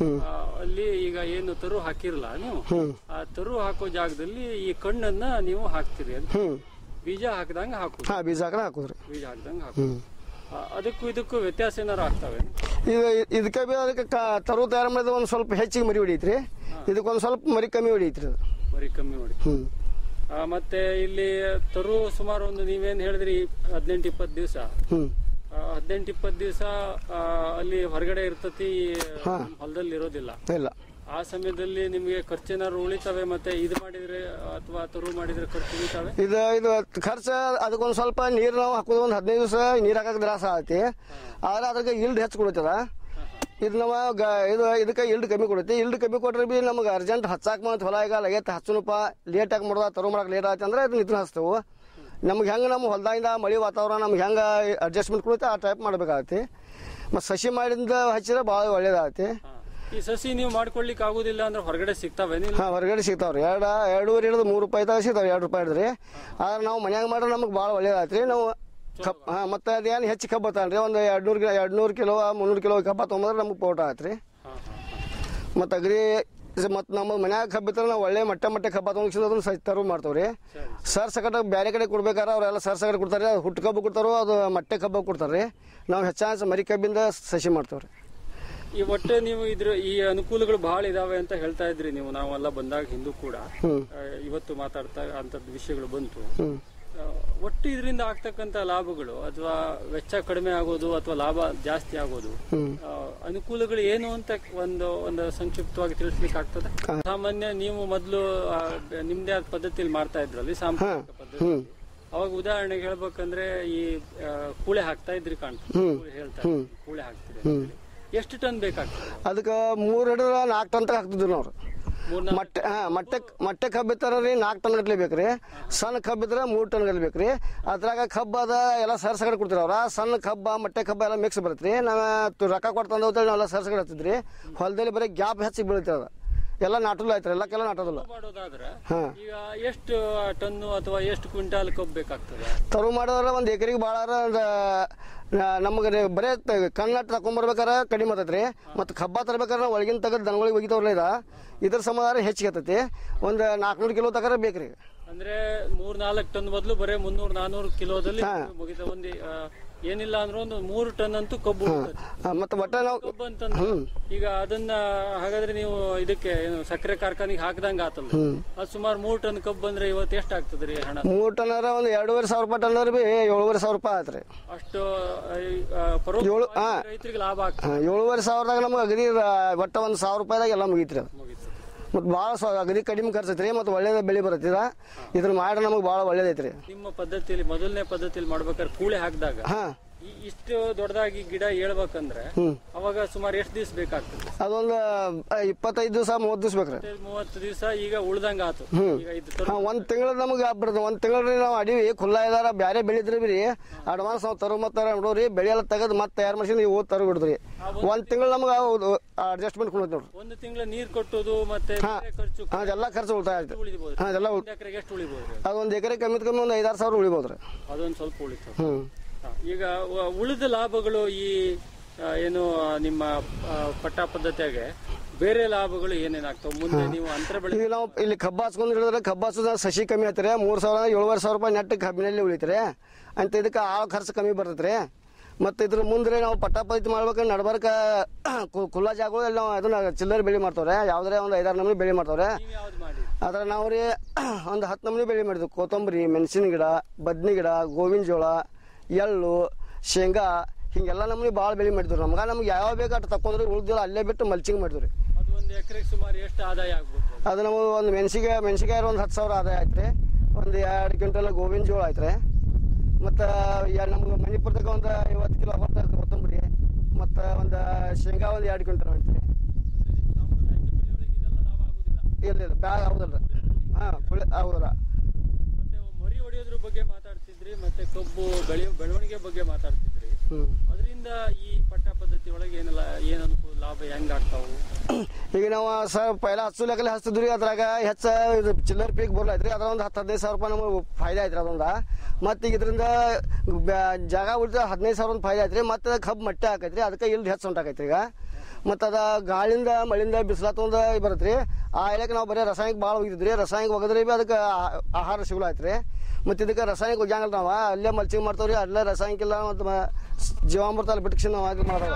ಅಲ್ಲಿ ಈಗ ಏನು ತರು ಹಾಕಿರಲ್ಲ ನೀವು ಆ ತರು ಹಾಕೋ ಜಾಗದಲ್ಲಿ ಈ ಕಣ್ಣನ್ನ ನೀವು ಹಾಕ್ತೀರಿ ಅಂತ ಹ್ಞೂ ಬೀಜ ಹಾಕಿದಂಗ ಹಾಕುದು ಹಾಂ ಬೀಜ ಹಾಕನ ಹಾಕೋದ್ರಿ ಬೀಜ ಹಾಕಿದಂಗ ಹಾಕುದು ಆ, ಅದಕ್ಕೂ ಇದಕ್ಕೂ ವ್ಯತ್ಯಾಸ ಏನಾರು ಆಗ್ತವೆ ಇದು ಇದಕ್ಕೆ ಬಿ ಅದಕ್ಕೆ ಕ ತರು ತಯಾರು ಮಾಡಿದ ಒಂದು ಸ್ವಲ್ಪ ಹೆಚ್ಚಿಗೆ ಮರಿ ಹೊಡಿತ್ರಿ ಇದಕ್ಕೆ ಒಂದು ಸ್ವಲ್ಪ ಮರಿ ಕಮ್ಮಿ ಹೊಡಿತ್ರಿ ಅದು ಬರೀ ಕಮ್ಮಿ ಮಾಡಿ ಹ್ಞೂ ಆ, ಮತ್ತೆ ಇಲ್ಲಿ ತರು ಸುಮಾರು ಒಂದು ನೀವೇನ್ ಹೇಳಿದ್ರಿ ಹದಿನೆಂಟು ಇಪ್ಪತ್ತು ದಿವಸ ಹ್ಞೂ ಹದಿನೆಂಟು ಇಪ್ಪತ್ತು ದಿವಸ ಅಲ್ಲಿ ಹೊರಗಡೆ ಇರ್ತತಿ ಹೊಲದಲ್ಲಿ ಇರೋದಿಲ್ಲ ಇಲ್ಲ ಆ ಸಮಯದಲ್ಲಿ ನಿಮಗೆ ಖರ್ಚೇನಾದ್ರು ಉಳಿತವೆ ಮತ್ತೆ ಇದು ಮಾಡಿದ್ರೆ ಅಥವಾ ತರು ಮಾಡಿದ್ರೆ ಖರ್ಚು ಉಳಿತವೆ ಇದು ಇದು ಖರ್ಚು ಅದಕ್ಕೊಂದು ಸ್ವಲ್ಪ ನೀರು ನಾವು ಹಾಕೋದು ಒಂದು ಹದಿನೈದು ದಿವಸ ನೀರು ಹಾಕಕ್ಕೆ ತ್ರಾಸ ಆಗತ್ತೆ ಆದ್ರೆ ಅದಕ್ಕೆ ಇಲ್ಡ್ ಹೆಚ್ಚು ಕೊಡುತ್ತದ ಇದು ನಾವು ಗ ಇದು ಇದಕ್ಕೆ ಇಲ್ಡ್ ಕಮ್ಮಿ ಕೊಡುತ್ತೆ ಇಲ್ಡ್ ಕಮ್ಮಿ ಕೊಟ್ರೆ ಬಿ ನಮ್ಗೆ ಅರ್ಜೆಂಟ್ ಹಚ್ಚಾಕ ಮತ್ತು ಹೊಲ ಈಗ ಲಗೇತ್ ಹಚ್ಚನಪ್ಪ ಲೇಟಾಗಿ ಮಾಡೋದ ತರು ಮಾಡಕ್ಕೆ ಲೇಟ್ ಆಯ್ತು ಅಂದ್ರೆ ಅದನ್ನ ಇದನ್ನ ಹಚ್ತೇವೆ ನಮ್ಗೆ ಹೆಂಗೆ ನಮ್ಮ ಹೊಲದಾಗಿಂದ ಮಳೆ ವಾತಾವರಣ ನಮ್ಗೆ ಹೆಂಗೆ ಅಡ್ಜಸ್ಟ್ಮೆಂಟ್ ಕೊಡುತ್ತೆ ಆ ಟೈಪ್ ಮಾಡಬೇಕಾಗತ್ತೆ ಮತ್ತು ಸಸಿ ಮಾಡಿಂದ ಹಚ್ಚಿದ್ರೆ ಭಾಳ ಒಳ್ಳೇದಾಗತ್ತೆ ಹಾ. ಈ ಸಸಿ ನೀವು ಮಾಡ್ಕೊಳ್ಲಿಕ್ಕೆ ಆಗುದಿಲ್ಲ ಅಂದ್ರೆ ಹೊರಗಡೆ ಸಿಗ್ತವೆ ನೀವು ಹಾಂ ಹೊರಗಡೆ ಸಿಗ್ತಾವ್ರಿ ಎರಡು ಎರಡೂವರೆ ಹಿಡಿದು ಮೂರು ರೂಪಾಯಿ ತಗ ಸಿಗ್ತಾವೆ ಎರಡು ರೂಪಾಯಿ ಹಿಡಿದ್ರಿ ಆದ್ರೆ ನಾವು ಮನ್ಯಾಗ ಮಾಡ್ರೆ ನಮಗೆ ಭಾಳ ಒಳ್ಳೇದಾಯ್ತು ರೀ ನಾವು ಕಪ್ ಹಾಂ ಮತ್ತು ಅದೇನು ಹೆಚ್ಚು ಕಬ್ಬು ರೀ ಒಂದು ಎರಡು ನೂರು ಎರಡು ನೂರು ಕಿಲೋ ಮುನ್ನೂರು ಕಿಲೋ ಕಬ್ಬ ತೊಗೊಂಬಂದ್ರೆ ನಮಗೆ ಪೋಟ ಆಯ್ತು ರೀ ಹಾ, ಹಾ, ಹಾ. ಮತ್ತು ಅಗ್ರಿ ಮತ್ತು ನಮ್ಮ ಮನ್ಯಾಗ ಕಬ್ಬು ಇತ್ತಂದ್ರೆ ನಾವು ಒಳ್ಳೆ ಮಟ್ಟ ಮಟ್ಟ ಕಬ್ಬ ತೊಗೊಂಡು ಅದನ್ನು ಸಹ ತರು ಮಾಡ್ತಾವೆ ರೀ ಸರಿ ಸರ್ ಸಕಟ ಬೇರೆ ಕಡೆ ಕೊಡ್ಬೇಕಾರೆ ಅವರೆಲ್ಲ ಸರ್ ಸಕಟ ಕೊಡ್ತಾರೆ ಅದು ಹುಟ್ಟು ಕಬ್ಬು ಕೊಡ್ತಾರೋ ಅದು ಮಟ್ಟೆ ಕಬ್ಬು ಕೊಡ್ತಾರೆ ರೀ ನಾವು ಹೆಚ್ಚಾಗಿ ಮರಿ ಕಬ್ಬಿಂದ ಸಸಿ ಮಾಡ್ತೇವೆ ರೀ ಈ ಒಟ್ಟೆ ನೀವು ಇದ್ರ ಈ ಅನುಕೂಲಗಳು ಬಹಳ ಇದಾವೆ ಅಂತ ಹೇಳ್ತಾ ಇದ್ರಿ ನೀವು ನಾವೆಲ್ಲ ಬಂದಾಗ ಹಿಂದೂ ಕೂಡ ಹ್ಞೂ ಆ, ಇವತ್ತು ಮಾತಾಡ್ತಾ ಅಂತದ್ ವಿಷಯಗಳು ಬಂತು ಹ್ಞೂ ಆ, ಒಟ್ಟು ಇದರಿಂದ ಆಗ್ತಕ್ಕಂತ ಲಾಭಗಳು ಅಥವಾ ವೆಚ್ಚ ಕಡಿಮೆ ಆಗೋದು ಅಥವಾ ಲಾಭ ಜಾಸ್ತಿ ಆಗೋದು ಹ್ಞೂ ಆ, ಅನುಕೂಲಗಳು ಏನು ಅಂತ ಒಂದು ಒಂದು ಸಂಕ್ಷಿಪ್ತವಾಗಿ ತಿಳಿಸ್ಲಿಕ್ಕೆ ಆಗ್ತದೆ ಸಾಮಾನ್ಯ ನೀವು ಮೊದಲು ನಿಮ್ದೇ ಆದ ಪದ್ಧತಿಯಲ್ಲಿ ಮಾಡ್ತಾ ಇದ್ರಲ್ಲಿ ಸಾಂಪ್ರದಾಯಿಕ ಪದ್ಧತಿ ಹ್ಞೂ ಅವಾಗ ಉದಾಹರಣೆಗೆ ಹೇಳ್ಬೇಕಂದ್ರೆ ಈ ಆ, ಕೂಳೆ ಹಾಕ್ತಾ ಇದ್ರಿ ಕಾಣ್ತದೆ ಕೂಳೆ ಹೇಳ್ತಾ ಇದ್ರಿ, ಕೂಳೆ ಹಾಕ್ತಿದೆ ಅಂತೇಳಿ. ಎಷ್ಟು ಟನ್ ಬೇಕಾಗ್ತದೆ ಅದಕ್ಕೆ ಮೂರು ಹಿಡಿದ್ರೆ ನಾಲ್ಕು ಟನ್ ತಗ ಹಾಕ್ತಿದ್ವಿ ನಾವು ಮೂರ್ನಾಲ್ಕು ಮೊಟ್ಟೆ ಹಾಂ ಮೊಟ್ಟೆ ಮೊಟ್ಟೆ ಕಬ್ಬು ಇತ್ತಾರ ರೀ ನಾಲ್ಕು ಟನ್ ಗಟ್ಲೆ ಬೇಕ್ರಿ ಸಣ್ಣ ಕಬ್ಬು ಇದ್ರೆ ಮೂರು ಟನ್ ಗಟ್ಲೆ ಬೇಕ್ರಿ ಅದ್ರಾಗ ಕಬ್ಬು ಅದ ಎಲ್ಲ ಸರ್ಸಗಡೆ ಕೊಡ್ತೀರಿ ಅವ್ರ ಸಣ್ಣ ಕಬ್ಬ ಮೊಟ್ಟೆ ಕಬ್ಬ ಎಲ್ಲ ಮಿಕ್ಸ್ ಬರುತ್ತೆ ರೀ ನಾವು ತು- ರೊಕ್ಕ ಕೊಡ್ತಂದು ಹೋಗ್ತೇವೆ ನಾವೆಲ್ಲ ಸರ್ಸಗಡೆ ಹಚ್ಚಿದ್ರಿ ಹೊಲದಲ್ಲಿ ಬರೀ ಗ್ಯಾಪ್ ಹೆಚ್ಚಿಗೆ ಬೀಳುತ್ತೆ ಅದು ಎಲ್ಲ ನಾಟಲ್ಲ ಆಯ್ತು ಎಲ್ಲಕ್ಕೆಲ್ಲ ನಾಟೋದಿಲ್ಲ ಮಾಡೋದಾದ್ರೆ ಹಾಂ ಈಗ ಎಷ್ಟು ಟನ್ನು ಅಥವಾ ಎಷ್ಟು ಕ್ವಿಂಟಾಲ್ ಕಬ್ಬು ಬೇಕಾಗ್ತದೆ ತರು ಮಾಡಿದ್ರೆ ಒಂದು ಎಕರೆಗೆ ಭಾಳ ನಮಗೆ ಬರೇ ಕಣ್ಣಟ್ಟು ತಗೊಂಬರ್ಬೇಕಾರೆ ಕಡಿಮೆ ಆತೈತೆ ರೀ ಮತ್ತು ಕಬ್ಬ ತರ್ಬೇಕಾದ್ರೆ ನಾವು ಒಳಗಿನ ತೆಗೆದು ದನಗಳಿಗೆ ಒಗಿತವ್ರಲ್ಲ ಇದ ಇದ್ರ ಸಮಾಧಾನ ಹೆಚ್ಚಿಗೆ ಆತೈತಿ ಒಂದು ನಾಲ್ಕುನೂರು ಕಿಲೋ ತಗರ ಬೇಕ್ರಿ ಅಂದ್ರೆ ಮೂರ್ ನಾಲ್ಕು ಟನ್ ಬದಲು ಬರೇ ಮುನ್ನೂರ್ ನಾನೂರು ಕಿಲೋದಲ್ಲಿ ಹಾ. ಮುಗಿತ ಒಂದು ಆ, ಏನಿಲ್ಲ ಅಂದ್ರೆ ಒಂದು ಮೂರು ಟನ್ ಅಂತೂ ಕಬ್ಬು ಉಳ್ತದೆ. ಆ, ಮತ್ತೆ ಒಟ್ಟ ನಾವು ಕಬ್ಬು ಅಂತಂದ್ರೆ ಈಗ ಅದನ್ನ ಹಾಗಾದ್ರೆ ನೀವು ಇದಕ್ಕೆ ಏನು ಸಕ್ಕರೆ ಕಾರ್ಖಾನೆಗೆ ಹಾಕ್ದಂಗ ಆತಲ್ಲ ಅದು ಸುಮಾರು ಮೂರು ಟನ್ ಕಬ್ಬು ಅಂದ್ರೆ ಇವತ್ತು ಎಷ್ಟು ಆಗ್ತದ್ರಿ ಹಣ ಮೂರು ಟನ್ನರ ಒಂದು ಎರಡೂವರೆ ಸಾವಿರ ರೂಪಾಯಿ ಟನ್ನರ್ ಬಿ ಏಳುವರೆ ಸಾವಿರ ರೂಪಾಯಿ ಆತ್ರಿ ಅಷ್ಟು ಆ, ಪರೋಕ್ಷವಾಗಿ ರೈತರಿಗೆ ಲಾಭ ಆಗ್ತದೆ ಹಾ, ಏಳುವರೆ ಸಾವಿರದಾಗ ನಮ್ಗೆ ಅಗದಿ ರ- ಒಟ್ಟ ಒಂದು ಸಾವಿರ ರೂಪಾಯಿದಾಗ ಎಲ್ಲ ಮುಗೀತ್ರಿ ಅದು ಮುಗೀತು ಮತ್ತು ಭಾಳ ಸ್ವ ಅಗದಿ ಕಡಿಮೆ ಖರ್ಚು ಐತ್ರಿ ಮತ್ತು ಒಳ್ಳೇದ ಬೆಳೆ ಬರ್ತದ ಇದನ್ನ ಮಾಡಿ ನಮಗೆ ಭಾಳ ಒಳ್ಳೇದೈತ್ರಿ ನಿಮ್ಮ ಪದ್ಧತಿಯಲ್ಲಿ ಮೊದಲನೇ ಪದ್ಧತಿಯಲ್ಲಿ ಮಾಡ್ಬೇಕಾದ್ರೆ ಕೂಳೆ ಹಾಕಿದಾಗ ಹಾಂ ಈ- ಇಷ್ಟು ದೊಡ್ಡದಾಗಿ ಗಿಡ ಏಳ್ಬೇಕಂದ್ರೆ ಹ್ಮ್. ಅವಾಗ ಸುಮಾರು ಎಷ್ಟು ದಿವಸ ಬೇಕಾಗ್ತದೆ ಅದೊಂದು ಆ, ಇಪ್ಪತ್ತೈದು ದಿವಸ ಮೂವತ್ತು ದಿವಸ ಬೇಕ್ರಿ ಇಪ್ಪತ್ತೈದು, ಮೂವತ್ತು ದಿವಸ ಈಗ ಉಳ್ದಂಗ ಆತು ಈಗ ಇದು ತರ- ಹಾಂ ಒಂದು ತಿಂಗಳು ನಮಗೆ ಬರ್ತದೆ ಒಂದು ತಿಂಗಳು ನಾವು ಅಡಿವಿ ಖುಲ್ಲಾ ಇದಾರ ಬ್ಯಾರೆ ಬೆಳಿದ್ರಿ ಬಿ ಅಡ್ವಾನ್ಸ್ ನಾವು ತರು ಮತ್ತೆ ನೋಡ್ರಿ ಬೆಳೆ ಎಲ್ಲ ತೆಗೆದು ಮತ್ತೆ ತಯಾರು ಮಾಡ್ಸಿ ನೀವು ತರು ಬಿಡ್ರಿ ಒಂದು ತಿಂಗಳು ನಮ್ಗೆ ಅಡ್ಜಸ್ಟ್ಮೆಂಟ್ ಕೊಡ್ತೀವಿ ನೋಡ್ರಿ ಒಂದು ತಿಂಗಳ ನೀರ್ ಕಟ್ಟೋದು ಮತ್ತೆ ಹಾ. ಬೇರೆ ಖರ್ಚು ಹಾಂ ಅದೆಲ್ಲ ಖರ್ಚು ಉಳಿತಾಯ ಆಯ್ತು ಉಳಿಬಹುದು ಹಾಂ ಅದೆಲ್ಲ ಒಂದು ಎಕರೆಗೆ ಎಷ್ಟು ಉಳಿಬಹುದು ಅದೊಂದು ಎಕರೆ ಕಮ್ಮಿ ಕಮ್ಮಿ ಒಂದು ಐದಾರು ಸಾವಿರ ಉಳಿಬೋದು ರೀ ಅದೊಂದು ಸ್ವಲ್ಪ ಉಳಿತು ಹ್ಞೂ ಹಾ, ಈಗ ವ- ಉಳಿದ ಲಾಭಗಳು ಈ ಆ, ಏನು ಆ, ನಿಮ್ಮ ಆ, ಪಟ್ಟ ಪದ್ಧತಿಯಾಗೆ ಬೇರೆ ಲಾಭಗಳು ಏನೇನಾಗ್ತಾವ ಮುಂದೆ ನೀವು ಅಂತರ ಬೆಳೆ ಈಗ ನಾವು ಇಲ್ಲಿ ಕಬ್ಬ ಹಚ್ಕೊಂಡು ಹಿಡಿದ್ರೆ ಕಬ್ಬ ಹಚ್ಚೋದು ಸಸಿ ಕಮ್ಮಿ ಆಯ್ತಾರೆ ಮೂರು ಸಾವಿರ ಏಳುವರೆ ಸಾವಿರ ರೂಪಾಯಿ ನೆಟ್ ಕಬ್ಬಿನಲ್ಲಿ ಉಳಿತಾರೆ ಅಂತ ಇದಕ್ಕೆ ಆಳು ಖರ್ಚು ಕಮ್ಮಿ ಬರ್ತೈತೆ ರೀ ಮತ್ತು ಇದ್ರ ಮುಂದೆ ನಾವು ಪಟ್ಟ ಪದ್ಧತಿ ಮಾಡ್ಬೇಕಾದ್ರೆ ನಡ್ಬರ್ಕ ಕು- ಕುಲ್ಲ ಜಾಗಗಳು ಎಲ್ಲ ನಾವು ಅದನ್ನ ಚಿಲ್ಲರೆ ಬೆಳೆ ಮಾಡ್ತಾವ್ರೆ ಯಾವುದೇ ಒಂದು ಐದಾರು ನಮೂನಿ ಬೆಳೆ ಮಾಡ್ತಾವ್ರೆ ನೀವು ಯಾವ್ದು ಮಾಡಿ ಅದ್ರ ನಾವು ರೀ ಒಂದು ಹತ್ತು ನಮೂನಿ ಬೆಳೆ ಮಾಡಿದ್ವಿ ಕೊತ್ತಂಬರಿ ಮೆಣಸಿನ ಗಿಡ ಬದ್ನಿ ಗಿಡ ಗೋವಿನ ಜೋಳ ಎಳ್ಳು ಶೇಂಗಾ ಹಿಂಗೆಲ್ಲ ನಮೂನಿ ಭಾಳ ಬೆಳೆ ಮಾಡಿದ್ವಿ ನಮ್ಗೆ ನಮ್ಗೆ ಯಾವ ಬೇಕು ಅಷ್ಟು ತಕೊಂಡ್ರಿ ಉಳ್ದಿಲ್ಲ ಅಲ್ಲೇ ಬಿಟ್ಟು ಮಲ್ಚಿಂಗ್ ಮಾಡಿದ್ವಿ ರೀ ಅದು ಒಂದು ಎಕರೆಗೆ ಸುಮಾರು ಎಷ್ಟು ಆದಾಯ ಆಗ್ಬೋದು ಅದು ನಮಗೆ ಒಂದು ಮೆಣಸಿಗೆ ಮೆಣಸಿಕಾಯಿ ಒಂದು ಹತ್ತು ಸಾವಿರ ಆದಾಯ ಆಯ್ತು ರೀ ಒಂದು ಎರಡು ಕ್ವಿಂಟಲ್ ಗೋವಿನ ಜೋಳ ಆಯ್ತು ರೀ ಮತ್ತು ನಮ್ಗೆ ಮಣಿಪುರದಾಗ ಒಂದು ಐವತ್ತು ಕಿಲೋ ಬರ್ತದೆ ಕೊತ್ತಂಬರಿ ಮತ್ತು ಒಂದು ಶೇಂಗಾ ಒಂದು ಎರಡು ಕ್ವಿಂಟಲ್ ಆಯ್ತು ರೀ ಸಾಂಪ್ರದಾಯಿಕ ಬೆಳೆಗಳಿಗೆ ಇದೆಲ್ಲ ಲಾಭ ಆಗುದಿಲ್ಲ ಇಲ್ಲ ಇಲ್ಲ ಬ್ಯಾಗ್ ಹೌದಲ್ಲ ಹಾಂ ಪುಳಿ ಹೌದಲ್ಲ ಮತ್ತೆ ಮರಿ ಹೊಡೆಯೋದ್ರ ಬಗ್ಗೆ ಮಾತಾಡ್ತಿದ್ರಿ ಮತ್ತೆ ಕಬ್ಬು ಬೆಳೆಯೋ ಬೆಳವಣಿಗೆ ಬಗ್ಗೆ ಮಾತಾಡ್ತಿದ್ರಿ ಹ್ಞೂ ಅದರಿಂದ ಈ ಪಟ್ಟ ಪದ್ಧತಿ ಒಳಗೆ ಏನೆಲ್ಲ ಏನ್ ಅನುಕೂಲ ಲಾಭ ಹೆಂಗ್ ಆಗ್ತಾವು ಈಗ ನಾವು ಸರ್ ಪೈಲ ಹಚ್ಚು ಲೆಕ್ಕಲೆ ಹಚ್ತಿದ್ವಿ ಅದ್ರಾಗ ಹೆಚ್ಚ ಇದು ಚಿಲ್ಲರ್ ಪೀಕ್ ಬರ್ಲೈತ್ರಿ ಅದ್ರ ಒಂದು ಹತ್ತು ಹದಿನೈದು ಸಾವಿರ ರೂಪಾಯಿ ನಮಗೆ ಫಾಯ್ದೆ ಐತ್ರಿ ಅದೊಂದ ಮತ್ತು ಈಗ ಇದರಿಂದ ಬ್ಯಾ- ಜಾಗ ಉಳಿದ ಹದಿನೈದು ಸಾವಿರ ಒಂದು ಫಾಯ್ದೆ ಐತ್ರಿ ಮತ್ತು ಕಬ್ಬು ಮಟ್ಟೆ ಹಾಕೈತ್ರಿ ಅದಕ್ಕೆ ಇಲ್ಲಿ ಹೆಚ್ಚು ಉಂಟಾಕೈತ್ರಿ ಈಗ ಮತ್ತು ಅದ ಗಾಳಿಂದ ಮಳಿಂದ ಬಿಸಿಲಾತೊಂದ ಬರತ್ರಿ ಆ ಎಲೆಗೆ ನಾವು ಬರೀ ರಾಸಾಯನಿಕ ಭಾಳ ಒಗಿದ್ರಿ ರಾಸಾಯನಿಕ ಒಗದ್ರಿ ಬಿ ಅದಕ್ಕೆ ಆ- ಆಹಾರ ಸಿಗಲ್ಲ ಐತ್ರಿ ಮತ್ತು ಇದಕ್ಕೆ ರಾಸಾಯನಿಕ ಒಗ್ಯಾಂಗಲ್ಲ ನಾವು ಅಲ್ಲೇ ಮಲ್ಚಿಂಗ್ ಮಾಡ್ತಾವ್ರಿ ಅಲ್ಲೇ ರಾಸಾಯನಿಕ ಇಲ್ಲ ಮತ್ತು ಮ- ಜೀವಾಮೃತ ಅಲ್ಲಿ ಬಿಟ್ಟು ನಾವು ಹಾಕಿ ಮಾಡೋದು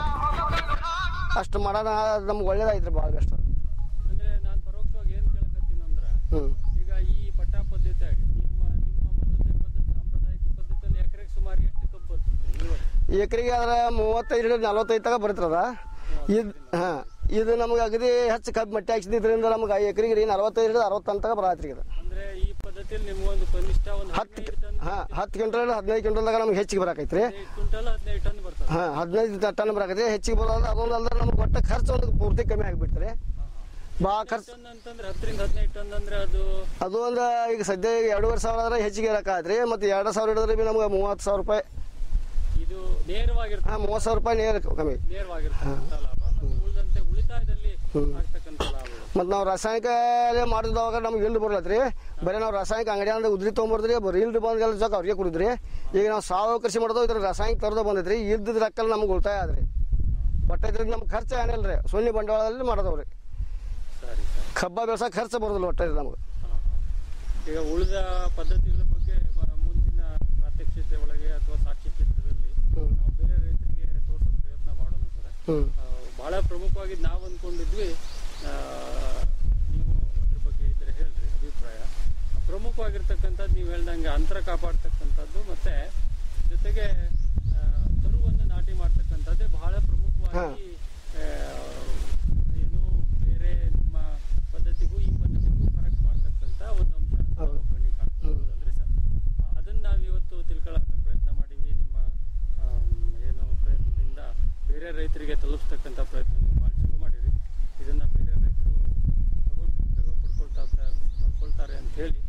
ಅಷ್ಟು ಮಾಡೋಣ ನಮ್ಗೆ ಒಳ್ಳೇದಾಯ್ತು ಭಾಳ ಬೆಸ್ಟ್ ಅಂದ್ರೆ ನಾನು ಪರೋಕ್ಷವಾಗಿ ಏನ್ ಕೇಳಕತ್ತೀನಿ ಅಂದ್ರ ಹ್ಞೂ ಈಗ ಈ ಪಟ್ಟ ಪದ್ಧತಿಯಾಗಿ ನಿಮ್ಮ ನಿಮ್ಮ ಮೊದಲನೇ ಪದ್ಧತಿ ಸಾಂಪ್ರದಾಯಿಕ ಪದ್ಧತಿಯಲ್ಲಿ ಎಕರೆಗೆ ಸುಮಾರು ಎಷ್ಟು ಕಬ್ಬು ಬರ್ತದೆ ಇವತ್ತು ಎಕರೆಗೆ ಆದ್ರೆ ಮೂವತ್ತೈದು ಹಿಡಿದು ನಲ್ವತ್ತೈದು ತಗ ಬರ್ತದ ಇದು ಹಾಂ ಇದು ನಮ್ಗೆ ಅಗದಿ ಹೆಚ್ಚು ಕಬ್ಬು ಮಟ್ಟಿ ಹಾಕ್ಸಿದ್ರಿಂದ ನಮ್ಗೆ ಎಕರೆಗೆ ರೀ ನಲ್ವತ್ತೈದು ಹಿಡಿದು ಅರವತ್ತು ತಗ ಬರತ್ರಿ ಇದು ಅಂದ್ರೆ ಈ ಪದ್ಧತಿಯಲ್ಲಿ ನಿಮ್ಗೊಂದು ಕನಿಷ್ಠ ಒಂದು ಹತ್ತು ಹದಿನೈದು ಟನ್ ಹಾಂ ಹತ್ತು ಕ್ವಿಂಟಲ್ ಹದಿನೈದು ಕ್ವಿಂಟಲ್ದಾಗ ನಮ್ಗೆ ಹೆಚ್ಚಿಗೆ ಬರಾಕೈತ್ರಿ ಹದಿನೈದು ಕ್ವಿಂಟಲ್ ಹದಿನೈದು ಟನ್ ಬರ್ತದೆ ಹಾಂ ಹದಿನೈದು ಟನ್ ಬರಾಕೈತಿ ಹೆಚ್ಚಿಗೆ ಬರೋದು ಅದೊಂದು ಅಲ್ದ್ರೆ ನಮ್ಗೆ ಒಟ್ಟು ಖರ್ಚು ಒಂದು ಪೂರ್ತಿ ಕಮ್ಮಿ ಆಗಿಬಿಡ್ತಾರೆ ಭಾಳ ಖರ್ಚು ಟನ್ ಅಂತಂದ್ರೆ ಹತ್ತರಿಂದ ಹದಿನೈದು ಟನ್ ಅಂದ್ರೆ ಅದು ಅದು ಒಂದು ಈಗ ಸದ್ಯ ಈಗ ಎರಡೂವರೆ ಸಾವಿರ ಆದ್ರೆ ಹೆಚ್ಚಿಗೆ ಇರಕಾದ್ರಿ ಮತ್ತು ಎರಡು ಸಾವಿರ ಹಿಡಿದ್ರೆ ಬಿ ನಮ್ಗೆ ಮೂವತ್ತು ಸಾವಿರ ರೂಪಾಯಿ ಇದು ನೇರವಾಗಿರ್ತದೆ ಹಾಂ ಮೂವತ್ತು ಸಾವಿರ ರೂಪಾಯಿ ನೇರ ಕಮ್ಮಿ ನೇರವಾಗಿರ್ತಕ್ಕಂಥ ಲಾಭ ಮತ್ತು ಉಳಿದಂತೆ ಉಳಿತಾಯದಲ್ಲಿ ಆಗ್ತಕ್ಕಂಥ ಲಾಭಗಳು ಮತ್ತು ನಾವು ರಾಸಾಯನಿಕ ಮಾಡಿದವಾಗ ನಮ್ಗೆ ಇಲ್ರಿ ಬರ್ಲತ್ರಿ ಬರೀ ನಾವು ರಾಸಾಯನಿಕ ಅಂಗಡಿ ಅಂದ್ರೆ ಉದ್ರಿ ತೊಗೊಂಬರ್ದ್ರಿ ಬರೀ ಇಲ್ರಿ ಬಂದೆಲ್ಲ ಜೊತೆ ಅವ್ರಿಗೆ ಕುಡಿದ್ರಿ ಈಗ ನಾವು ಸಾವಯವ ಕೃಷಿ ಮಾಡೋದು ಇದ್ರ ರಾಸಾಯನಿಕ ತರದ ಬಂದೈತ್ರಿ ಇಲ್ದಿದ್ರ ರೊಕ್ಕಲ್ಲಿ ನಮ್ಗೆ ಉಳಿತಾಯ ಆದ್ರಿ ಒಟ್ಟು ಇದ್ರಿಂದ ನಮ್ಗೆ ಖರ್ಚು ಏನಿಲ್ಲ ರೀ ಸೊನ್ನೆ ಬಂಡವಾಳದಲ್ಲಿ ಮಾಡೋದವ್ರಿ ಸರಿ ಸರಿ ಕಬ್ಬ ಬೆಳ್ಸಕ್ಕೆ ಖರ್ಚು ಬರೋದಿಲ್ಲ ಒಟ್ಟು ನಮ್ಗೆ ಹಾ, ಹಾ. ಈಗ ಉಳಿದ ಪದ್ಧತಿಗಳ ಬಗ್ಗೆ ಮ- ಮುಂದಿನ ಪ್ರಾತ್ಯಕ್ಷಿತೆ ಒಳಗೆ ಅಥವಾ ಸಾಕ್ಷಿ ಚಿತ್ರದಲ್ಲಿ ಹ್ಮ್. ನಾವು ಬೇರೆ ರೈತರಿಗೆ ತೋರಿಸೋ ಪ್ರಯತ್ನ ಮಾಡೋಣ ಸರ್ ಹ್ಞೂ ಬಹಳ ಪ್ರಮುಖವಾಗಿ ನಾವು ಅಂದ್ಕೊಂಡಿದ್ವಿ ಆ, ನೀವು ಅದ್ರ ಬಗ್ಗೆ ಇದ್ರೆ ಹೇಳ್ರಿ ಅಭಿಪ್ರಾಯ ಪ್ರಮುಖವಾಗಿರ್ತಕ್ಕಂಥದ್ದು ನೀವು ಹೇಳ್ದಂಗೆ ಅಂತರ ಕಾಪಾಡ್ತಕ್ಕಂಥದ್ದು ಮತ್ತೆ ಜೊತೆಗೆ ಆ, ಕರುವನ್ನು ನಾಟಿ ಮಾಡ್ತಕ್ಕಂಥದ್ದೇ ಬಹಳ ಪ್ರಮುಖವಾಗಿ ಆ, ಏನು ಬೇರೆ ನಿಮ್ಮ ಪದ್ಧತಿಗೂ ಈ ಪದ್ಧತಿಗೂ ಫರಕ್ ಮಾಡ್ತಕ್ಕಂಥ ಒಂದು ಅಂಶ ಹೌದು. ಕಣ್ಣಿಗೆ ಕಾಣ್ತದೆ. ಹೌದಲ್ರಿ ಸರ್ ಅದನ್ನ ನಾವು ಇವತ್ತು ತಿಳ್ಕೊಳ್ಳೋಕೆ ಪ್ರಯತ್ನ ಮಾಡಿವಿ ನಿಮ್ಮ ಆಮ್, ಏನು ಪ್ರಯತ್ನದಿಂದ ಬೇರೆ ರೈತರಿಗೆ ತಲುಪಿಸ್ತಕ್ಕಂಥ ಪ್ರಯತ್ನ ನೀವು ಭಾಳ ಚಲೋ ಮಾಡಿರಿ ಇದನ್ನ ಬೇರೆ ರೈತರು ತಗೊಂಡು ಉಪಯೋಗ ಪಡ್ಕೊಳ್ತಾ ಪಡ್ಕೊಳ್ತಾರೆ ಅಂತ ಹೇಳಿ